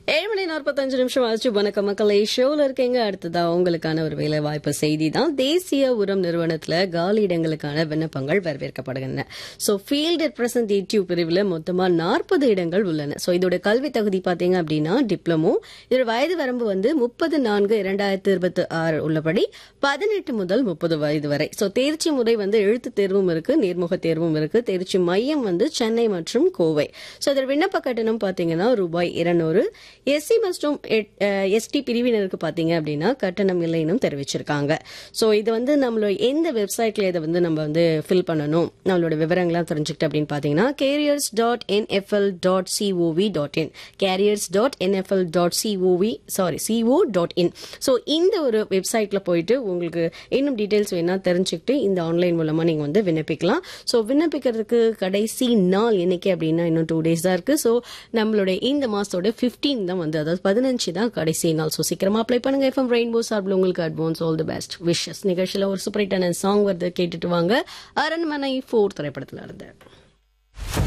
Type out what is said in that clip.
ஏழு மணி நாற்பத்தஞ்சு நிமிஷம் ஆச்சு வணக்கம் மக்களே ஷோல இருக்கீங்க அடுத்ததா உங்களுக்கான ஒரு வேலை வாய்ப்பு செய்தி தான் தேசிய உரம் நிறுவனத்துல காலி இடங்களுக்கான விண்ணப்பங்கள் வரவேற்கப்படுகின்றன ஸோ ஃபீல்டு ரெப்ரசன்டேட்டிவ் பிரிவில் மொத்தமா நாற்பது இடங்கள் உள்ளன ஸோ இதோட கல்வி தகுதி பார்த்தீங்க அப்படின்னா டிப்ளமோ இதோட வயது வரம்பு வந்து முப்பது நான்கு இரண்டாயிரத்தி இருபத்தி ஆறு உள்ளபடி பதினெட்டு முதல் முப்பது வயது வரை ஸோ தேர்ச்சி முறை வந்து எழுத்து தேர்வும் இருக்கு நேர்முக தேர்வும் இருக்கு தேர்ச்சி மையம் வந்து சென்னை மற்றும் கோவை ஸோ இதோட விண்ணப்ப கட்டணம் பார்த்தீங்கன்னா ரூபாய் இருநூறு எஸ்சி மற்றும் எஸ்டி பிரிவினருக்கு பார்த்தீங்க அப்படின்னா கட்டணம் இல்லைன்னு தெரிவிச்சிருக்காங்க ஸோ இது வந்து நம்மளோட எந்த வெப்சைட்ல இதை வந்து நம்ம வந்து ஃபில் பண்ணணும் நம்மளோட விவரங்கள்லாம் தெரிஞ்சுக்கிட்டு அப்படின்னு பார்த்தீங்கன்னா careers dot NFL dot COV dot in careers dot NFL dot COV sorry CO dot in so இந்த ஒரு வெப்சைட்ல போயிட்டு உங்களுக்கு இன்னும் டீட்டெயில்ஸ் வேணா தெரிஞ்சுக்கிட்டு இந்த ஆன்லைன் மூலமா நீங்க வந்து விண்ணப்பிக்கலாம் ஸோ விண்ணப்பிக்கிறதுக்கு கடைசி நாள் என்னைக்கு அப்படின்னா இன்னும் டூ டேஸ் தான் இருக்கு ஸோ நம்மளுடைய இந்த மாசத்தோட 15 தான் வந்து அதாவது பதினஞ்சு தான் கடைசி நாள் ஸோ சீக்கிரமா அப்ளை பண்ணுங்க எஃப்எம் ரெயின்போ சார்பில் உங்களுக்கு advance all the best wishes நிகழ்ச்சியில் ஒரு சூப்பர் ஹிட்டான சாங் வருது கேட்டுட்டு வாங்க அரண்மனை ஃபோர் திரைப்படத்துல இருந்து